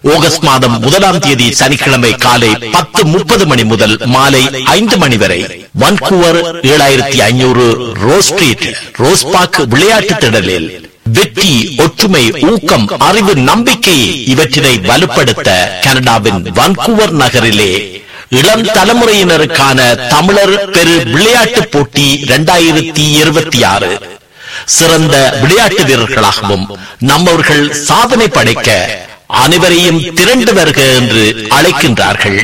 August மாதம் முதலாம் தேதி சனிக்கிழமை காலை பத்து முப்பது மணி முதல் மாலை ஐந்து மணி வரை வன்கூவர் ஏழாயிரத்தி ஐநூறு ரோஸ் ஸ்ட்ரீட் ரோஸ் பார்க் விளையாட்டு திடலில் வெற்றி ஒற்றுமை ஊக்கம் அறிவு நம்பிக்கை இவற்றினை வலுப்படுத்த கனடாவின் வன்கூவர் நகரிலே இளம் தலைமுறையினருக்கான தமிழர் பெரு விளையாட்டுப் போட்டி இரண்டாயிரத்தி இருபத்தி ஆறு சிறந்த விளையாட்டு வீரர்களாகவும் நம்மவர்கள் சாதனை படைக்க அனைவரையும் திரண்டு வருக என்று அழைக்கின்றார்கள்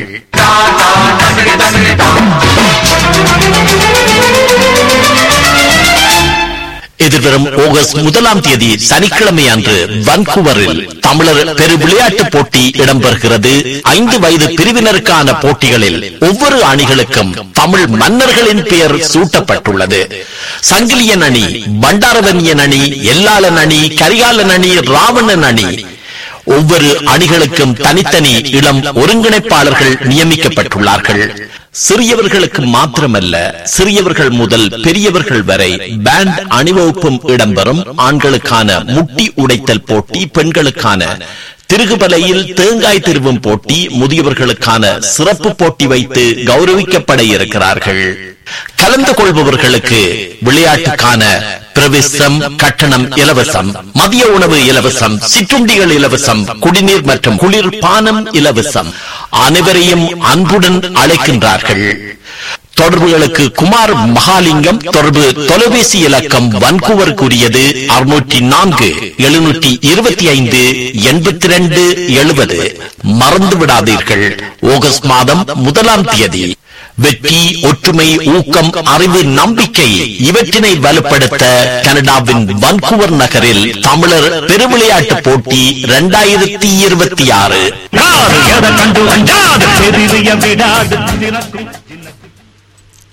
எதிர்வரும் ஆகஸ்ட் முதலாம் தேதி சனிக்கிழமை அன்று வன்கூவரில் தமிழர் பெரு விளையாட்டுப் போட்டி இடம்பெறுகிறது ஐந்து வயது பிரிவினருக்கான போட்டிகளில் ஒவ்வொரு அணிகளுக்கும் தமிழ் மன்னர்களின் பெயர் சூட்டப்பட்டுள்ளது சங்கிலியன் அணி பண்டாரவன்யன் அணி எல்லாளன் அணி கரிகாலன் அணி ராவணன் அணி ஒவ்வொரு அணிகளுக்கும் தனித்தனி இளம் ஒருங்கிணைப்பாளர்கள் நியமிக்கப்பட்டுள்ளார்கள் சிறியவர்களுக்கு மாத்திரமல்ல சிறியவர்கள் முதல் பெரியவர்கள் வரை பேண்ட் அணிவகுப்பும் இடம்பெறும் ஆண்களுக்கான முட்டி உடைத்தல் போட்டி பெண்களுக்கான திருகுபலையில் தேங்காய் திருவும் போட்டி முதியவர்களுக்கான சிறப்பு போட்டி வைத்து கௌரவிக்கப்பட இருக்கிறார்கள் கலந்து கொள்பவர்களுக்கு விளையாட்டுக்கான பிரவேசம் கட்டணம் இலவசம் மதிய உணவு இலவசம் சிற்றுண்டிகள் இலவசம் குடிநீர் மற்றும் குளிர் பானம் இலவசம் அனைவரையும் அன்புடன் அழைக்கின்றார்கள் தொடர்புகளுக்கு குமார் மகாலிங்கம் தொடர்பு தொலைபேசி இலக்கம் வன்கூவருக்குரியது அறுநூற்றி நான்கு எழுநூற்றி இருபத்தி ஐந்து எண்பத்தி ரெண்டு எழுபது மறந்து விடாதீர்கள் ஆகஸ்ட் மாதம் முதலாம் தேதி வெற்றி ஒற்றுமை ஊக்கம் அறிவு நம்பிக்கை இவற்றினை வலுப்படுத்த கனடாவின் வன்கூவர் நகரில் தமிழர் பெருவிளையாட்டு போட்டி இரண்டாயிரத்தி இருபத்தி ஆறு யாரு எதை கண்டு அஞ்சாது பெரிய விடாது தினக்கும்